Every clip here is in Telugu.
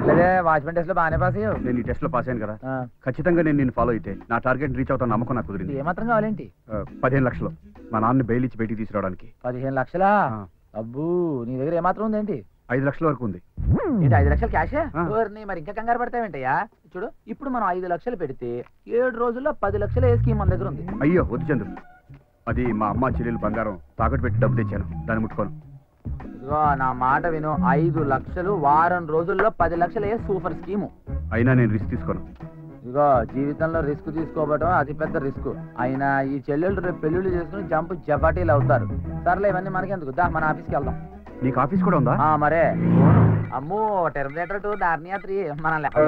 పర్లేదే వాచ్మెన్ టెస్ట్ లో బాగానే పాస్ అయ్యావు నేను ఈ టెస్ట్ లో పాస్ అయ్యాను కదా ఆ, ఖచ్చితంగా నేను నిన్ను ఫాలో అయితే నా టార్గెట్ రీచ్ అవుతాను నమ్మకం నాకు ఇది కుదిరింది ఏమాత్రం కావాలేంటి ఆ, పదిహేను లక్షలు మా నాన్న బెయిల్ ఇచ్చి బయటికి తీసుకురావడానికి పదిహేను లక్షలా ఆ, అబ్బూ నీ దగ్గర ఏమాత్రం ఉందేంటి ఐదు లక్షల వరకు ఉంది ఏంటి ఐదు లక్షలు క్యాష్ ఆ. మరి ఇంకా కంగారు పడతావేంటయ్యా చూడు ఇప్పుడు మనం ఐదు లక్షలు పెడితే ఏడు రోజుల్లో పది లక్షలు ఏ స్కీమ్ మన దగ్గర ఉంది అయ్యో వద్దు చంద్రు అది మా అమ్మ చెల్లెలు బంగారం తాకట్టు పెట్టి డబ్బు తెచ్చాను దాన్ని ముట్టుకోను ఇదిగో నా మాట విను ఐదు లక్షలు వారం రోజుల్లో పది లక్షలు ఏ సూపర్ స్కీము అయినా నేను రిస్క్ తీసుకోను ఇదిగో జీవితంలో రిస్క్ తీసుకోవడం అతి పెద్ద రిస్క్ అయినా ఈ చెల్లెళ్ళు రేపు పెళ్ళిళ్ళు చేసుకుని జంపు జపాటీలు అవుతారు సర్లే ఇవన్నీ మనకెందుకు దా మన ఆఫీస్కి వెళ్దాం నీకు ఆఫీస్ కూడా ఉందా ఆ మరే అమ్మో టెర్మినేటర్ టూ నార్నియా త్రీ మన లెక్క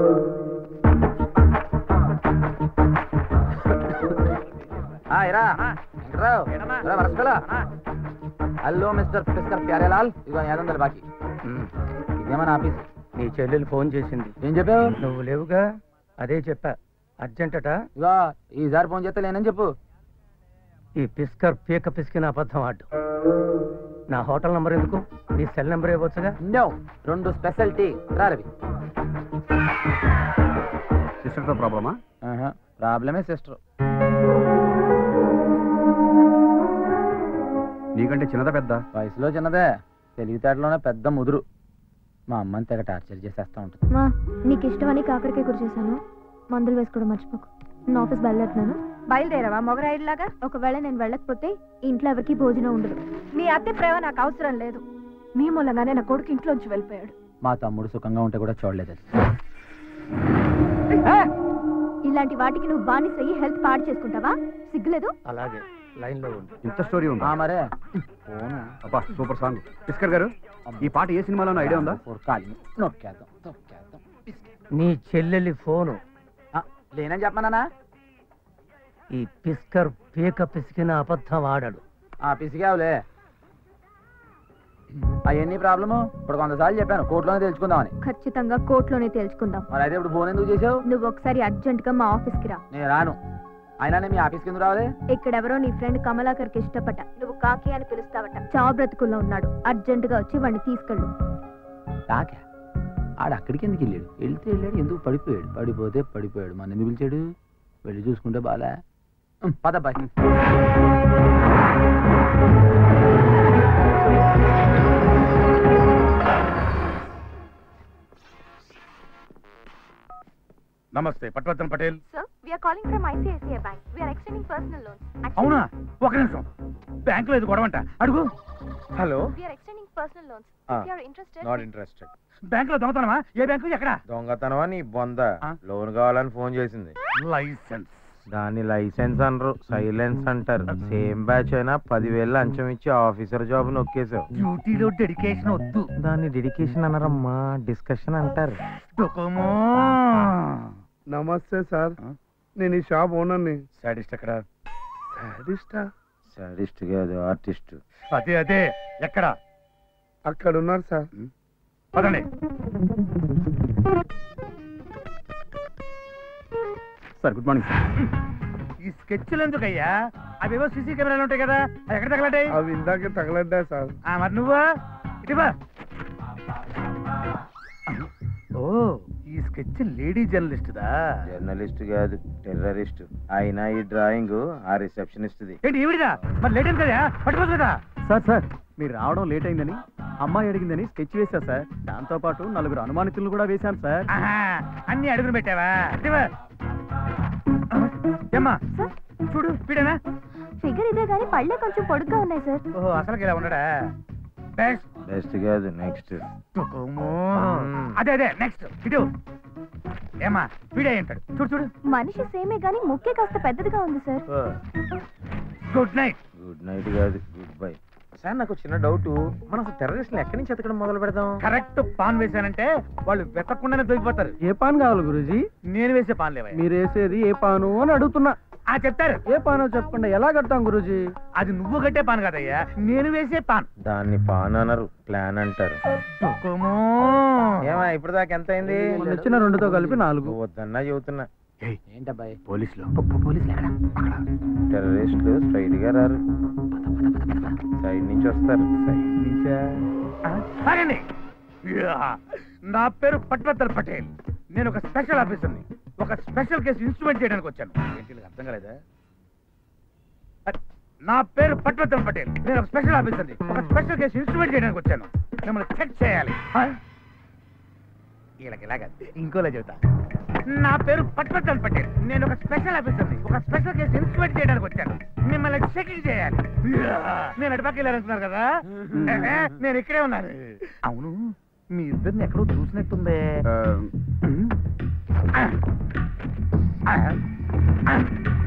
ఆ, ఇరా వెంకట్రావు, ఇరా వరసకలా. హలో మిస్టర్ మిస్టర్ ప్యారేలాల్ ఇదిగో ఐదు వందలు బాకీ ఇదే మన ఆఫీస్ నీ చెల్లెలు ఫోన్ చేసింది ఏం చెప్పావు నువ్వు లేవుగా అదే చెప్పా అర్జెంటట ఇదిగో ఈసారి ఫోన్ చేస్తే లేనని చెప్పు ఈ పిస్కర్ పీక పిసికిన అబద్ధం ఆడు నా హోటల్ నంబర్ ఎందుకు నీ సెల్ నెంబర్ ఇవ్వచ్చుగా నో రెండు స్పెషల్ టీ రా రవి సిస్టర్తో ప్రాబ్లమా ప్రాబ్లమే సిస్టర్ నీకంటే చిన్నదా పెద్ద వయసులో చిన్నదే తెలివితేటలోనే పెద్ద ముదురు మా అమ్మని తెగ టార్చర్ చేసేస్తా ఉంటుంది మా నీకు ఇష్టమని కాకరకాయ కూర చేశాను మందులు వేసుకోవడం మర్చిపోకు నేను ఆఫీస్ బయలుదేరుతున్నాను బయలుదేరావా మొగరాయిలాగా ఒకవేళ నేను వెళ్ళకపోతే ఇంట్లో ఎవరికి భోజనం ఉండదు మీ అత్తే ప్రేమ నాకు అవసరం లేదు మీ మూలంగానే నా కొడుకు ఇంట్లోంచి వెళ్ళిపోయాడు మా తమ్ముడు సుఖంగా ఉంటే కూడా చూడలేదు అది. ఇలాంటి వాటికి నువ్వు బానిసయ్యి హెల్త్ పాడు చేసుకుంటావా సిగ్గులేదు అలాగే లైన్ లో ఉండు ఇంత స్టోరీ ఉందా ఆ మరే అబ్బా సూపర్ సాంగ్ పిస్కర్ గారు ఈ పాట ఏ సినిమాలో ఐడియా ఉందా ఉరకాలి నొక్కేద్దాం తొక్కేద్దాం నీ చెల్లెలి ఫోను ఆ, లేనని చెప్పమన్నానా ఈ పిస్కర్ పీక పిసికిన అబద్ధం ఆడాడు ఆ పిసిగావులే అవన్నీ ప్రాబ్లము ఇప్పుడు కొంతసార్లు చెప్పాను కోర్టులోనే తెలుసుకుందామని ఖచ్చితంగా కోర్టులోనే తేల్చుకుందాం మరి అయితే ఇప్పుడు ఫోన్ ఎందుకు చేసావు నువ్వు ఒకసారి అర్జెంట్ గా మా ఆఫీస్కి రా నేను రాను అయినా నేను మీ ఆఫీస్కి ఎందుకు రావాలి ఇక్కడెవరో నీ ఫ్రెండ్ కమలాకర్కి ఇష్టపడ్డ నువ్వు కాకి అని పిలుస్తావట చావు బ్రతుకుల్లో ఉన్నాడు అర్జెంట్ గా వచ్చి వాడిని తీసుకెళ్ళు తాకా ఆడ అక్కడికి ఎందుకు వెళ్ళాడు వెళ్తే వెళ్ళాడు ఎందుకు పడిపోయాడు పడిపోతే పడిపోయాడు మన ఎందుకు పిలిచాడు వెళ్ళి చూసుకుంటే బాలే ఉమ్, పద బాయ్ నమస్తే Patwardhan Patel sir we are calling from ICICI bank we are extending personal loans అవునా ఒక నిమిషం బ్యాంక్ లో ఇది గొడవంట అడుగు hello we are extending personal loans Ah. If you are interested not interested bank లో దొంగతనమా ఏ బ్యాంకు ఎక్కడ దొంగతనమా నీ బొంద ఆ? లోన్ కావాలని ఫోన్ చేసింది లైసెన్స్ దాన్ని లైసెన్స్ అనరు సైలెన్స్ అంటారు సేమ్ బ్యాచ్ అయినా పదివేలు లంచం ఇచ్చి ఆఫీసర్ జాబ్ నొక్కేసావు డ్యూటీలో డెడికేషన్ వద్దు దాన్ని డెడికేషన్ అనరమ్మా డిస్కషన్ అంటారు దుఃఖమో నమస్తే సార్ ఆ? నేను ఈ షాప్ ఓనర్ని సాడిస్ట్ ఎక్కడ సాడిస్టా సాడిస్ట్ కాదు ఆర్టిస్ట్ అదే అదే ఎక్కడ అక్కడ ఉన్నారు సార్ పదండి సార్ గుడ్ మార్నింగ్ సార్ ఈ స్కెచ్లు ఎందుకయ్యా అవేవో సీసీ కెమెరాలు ఉంటాయి కదా అవి ఎక్కడ తగలటాయి అవి ఇందాకే తగలడ్డాయి సార్ ఆ, మరి నువ్వు ఇటువా ఓ ఈ స్కెచ్ లేడీ జర్నలిస్ట్దా జర్నలిస్ట్ కాదు టెర్రరిస్ట్ అయినా ఈ డ్రాయింగ్ ఆ రిసెప్షనిస్ట్ది ఏంటి ఈవిడిదా మరి లేట్ అయింది కదా పట్టుకోదు కదా సార్ సార్ మీరు రావడం లేట్ అయిందని అమ్మాయి అడిగిందని స్కెచ్ వేశా సార్ దాంతో పాటు నలుగురు అనుమానితులను కూడా వేశాను సార్ ఆహా, అన్ని అడుగులు పెట్టావా ఇటువా. ఏమ్మా చూడు వీడేనా ఫిగర్ ఇదే కానీ పళ్ళే కొంచెం పొడుగ్గా ఉన్నాయి సార్ ఓహో అసలుకి ఇలా ఉండడా బెస్ట్ బెస్ట్ కాదు నెక్స్ట్ తుకుము. అదే అదే నెక్స్ట్ ఇటు ఏమా వీడే ఉంటాడు చూడు చూడు మనిషి సేమే కానీ ముక్కే కాస్త పెద్దదిగా ఉంది sir good night good night కాదు గుడ్ బై సార్ నాకు చిన్న డౌట్ మనం అసలు టెర్రరిస్ట్ని ఎక్కడి నుంచి ఎతకడం మొదలు పెడదాం కరెక్ట్ పాన్ వేశానంటే వాళ్ళు వెతకుండానే దొరికిపోతారు ఏ పాన్ కావాలి గురూజీ నేను వేసే పాన్ లేవా మీరు వేసేది ఏ పాను అని అడుగుతున్నా ఆ చెప్తారు ఏ పానో చెప్పకుండా ఎలా కడతాం గురూజీ అది నువ్వు కట్టే పాన్ కదయ్యా నేను వేసే పాన్ దాన్ని పాన్ అనరు ప్లాన్ అంటారు తుకుము. ఏమా ఇప్పుడు దాకా ఎంత అయింది మొన్న ఇచ్చిన రెండుతో కలిపి నాలుగు నువ్వు వద్దన్నా చెబుతున్నా ఏంటబ్బాయి పోలీసులు పోలీసులు ఎక్కడ టెర్రరిస్టులు స్ట్రైట్ గా రారు సైడ్ నుంచి వస్తారు ఆ, ఆగండి యా, నా పేరు పట్వత్తల్ పటేల్ నేను ఒక స్పెషల్ ఆఫీసర్ని ఒక స్పెషల్ కేసు ఇన్స్ట్రుమెంట్ చేయడానికి వచ్చాను ఏంటి వీళ్ళకి అర్థం కాలేదా అ- నా పేరు పట్వత్తల్ పటేల్ నేను ఒక స్పెషల్ ఆఫీసర్ని ఒక స్పెషల్ కేసు ఇన్స్ట్రుమెంట్ చేయడానికి వచ్చాను మిమ్మల్ని చెక్ చేయాలి ఆ? వీళ్ళకి ఇలాగ ఇంకోలా చెబుతా నా పేరు పట్వత్తల్ పటేల్ నేను ఒక స్పెషల్ ఆఫీసర్ని ఒక స్పెషల్ కేసు ఇన్స్ట్రుమెంట్ చేయడానికి వచ్చాను మిమ్మల్ని చెకింగ్ చేయాలి యా, నేను అటుపక్క వెళ్ళాలనుకున్నారు కదా ఏ, ఏ, నేను ఇక్కడే ఉన్నాను అవును మీ ఇద్దరిని ఎక్కడో చూసినట్టుందే ఆ. ఆ. ఆ.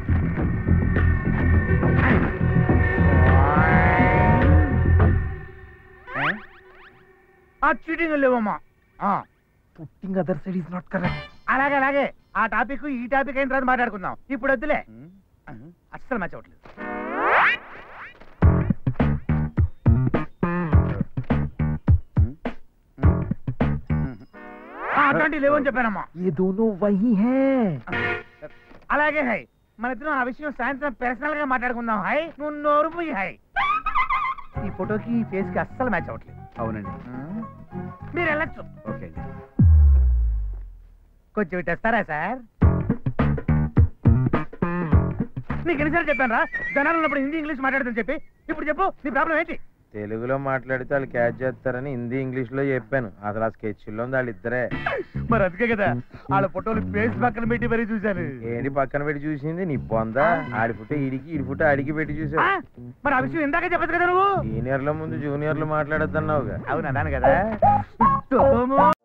ఆ చీటింగ్ లేవమ్మా putting other side is not correct అలాగే అలాగే ఆ టాపిక్ ఈ టాపిక్ అయిన తర్వాత మాట్లాడుకుందాం ఇప్పుడు వద్దులే అస్సలు మ్యాచ్ అవ్వట్లేదు ఆ, అట్లాంటివి లేవని చెప్పానమ్మా ये दोनों वही हैं అలాగే హై మన ఇద్దరం ఆ విషయం సాయంత్రం పర్సనల్ గా మాట్లాడుకుందాం హై నువ్వు నోరు పోయి హై ఈ ఫోటోకి ఈ ఫేస్ కి అస్సలు మ్యాచ్ అవ్వట్లేదు అవునండి మీరు వెళ్ళచ్చు ఓకే అండి కొంచెం ఇటు వస్తారా సార్ నీకు ఎన్నిసార్లు చెప్పాను రా జనాలు ఉన్నప్పుడు హిందీ ఇంగ్లీష్ మాట్లాడుతుందని చెప్పి ఇప్పుడు చెప్పు నీ ప్రాబ్లం ఏంటి తెలుగులో మాట్లాడితే వాళ్ళు క్యాచ్ చేస్తారని హిందీ ఇంగ్లీష్ లో చెప్పాను అసలు ఆ స్కెచ్ లో ఉంది వాళ్ళిద్దరే మరి అందుకే కదా వాళ్ళ ఫోటోలు ఫేస్ పక్కన పెట్టి మరీ చూశాను ఏంటి పక్కన పెట్టి చూసింది నీ బొంద ఆడి ఫుట్ ఈడికి ఈడి ఫుట్ ఆడికి పెట్టి ఆ, చూసావు మరి ఆ విషయం ఇందాకే చెప్పదు కదా నువ్వు సీనియర్ల ముందు జూనియర్లు మాట్లాడొద్దన్నావుగా అవును అన్నాను కదా